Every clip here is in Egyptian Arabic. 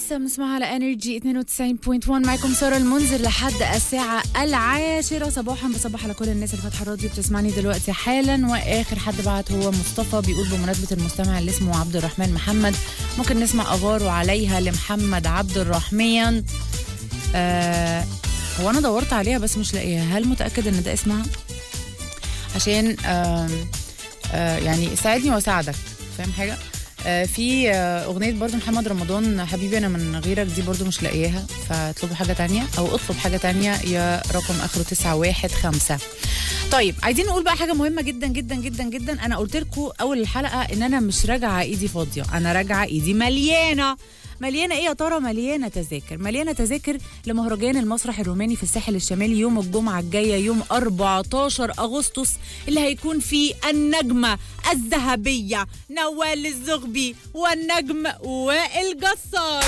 لسه بنسمعها على انرجي 92.1 معاكم ساره المنذر لحد الساعه العاشره صباحا بصبح على كل الناس اللي فاتحه الراديو بتسمعني دلوقتي حالا واخر حد بعت هو مصطفى بيقول بمناسبه المستمع اللي اسمه عبد الرحمن محمد ممكن نسمع اغار وعليها لمحمد عبد الرحمن آه هو انا دورت عليها بس مش لاقيها هل متاكد ان ده اسمها عشان آه آه يعني ساعدني واساعدك فاهم حاجه آه، في آه، اغنيه برضو محمد رمضان حبيبي انا من غيرك دي برضو مش لاقياها فاطلبوا حاجه تانية او اطلب حاجه تانية يا رقم اخره 915 طيب عايزين نقول بقى حاجه مهمه جدا جدا جدا جدا انا قلت لكم اول الحلقه ان انا مش راجعه ايدي فاضيه انا راجعه ايدي مليانه مليانه ايه يا ترى مليانه تذاكر مليانه تذاكر لمهرجان المسرح الروماني في الساحل الشمالي يوم الجمعه الجايه يوم 14 اغسطس اللي هيكون فيه النجمه الذهبيه نوال الزغبي والنجم وائل جسار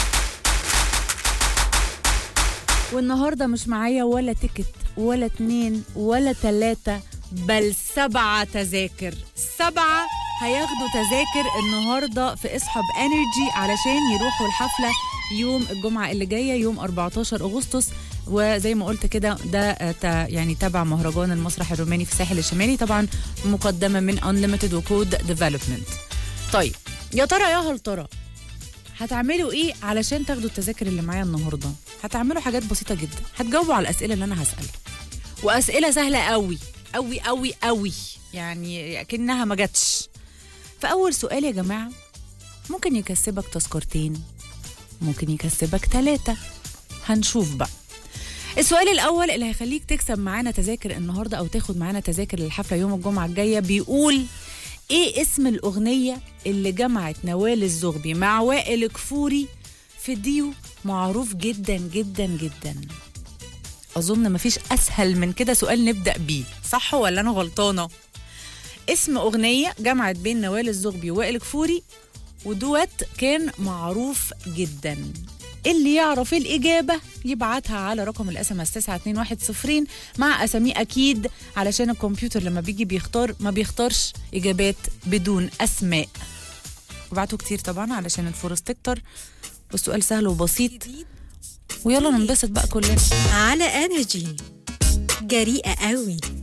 والنهارده مش معايا ولا تيكت ولا اتنين ولا تلاتة بل سبعة تذاكر سبعة هياخدوا تذاكر النهارده في اصحاب انرجي علشان يروحوا الحفله يوم الجمعه اللي جايه يوم 14 اغسطس وزي ما قلت كده ده آه، تا- يعني تبع مهرجان المسرح الروماني في الساحل الشمالي طبعا مقدمه من انليمتد وكود ديفلوبمنت طيب يا ترى يا هل ترى هتعملوا ايه علشان تاخدوا التذاكر اللي معايا النهارده هتعملوا حاجات بسيطه جدا هتجاوبوا على الاسئله اللي انا هسالها واسئله سهله قوي قوي قوي قوي يعني كأنها ما جاتش فاول سؤال يا جماعه ممكن يكسبك تذكرتين ممكن يكسبك ثلاثه هنشوف بقى السؤال الاول اللي هيخليك تكسب معانا تذاكر النهارده او تاخد معانا تذاكر للحفله يوم الجمعه الجايه بيقول ايه اسم الاغنيه اللي جمعت نوال الزغبي مع وائل كفوري في ديو معروف جدا جدا جدا اظن مفيش اسهل من كده سؤال نبدا بيه صح ولا انا غلطانه اسم اغنيه جمعت بين نوال الزغبي ووائل كفوري ودوت كان معروف جدا اللي يعرف الإجابة يبعتها على رقم الاس ام اس 921 مع أساميه أكيد علشان الكمبيوتر لما بيجي بيختار ما بيختارش إجابات بدون أسماء وبعتوا كتير طبعا علشان الفرص تكتر والسؤال سهل وبسيط ويلا ننبسط بقى كلنا على انرجي جريئة قوي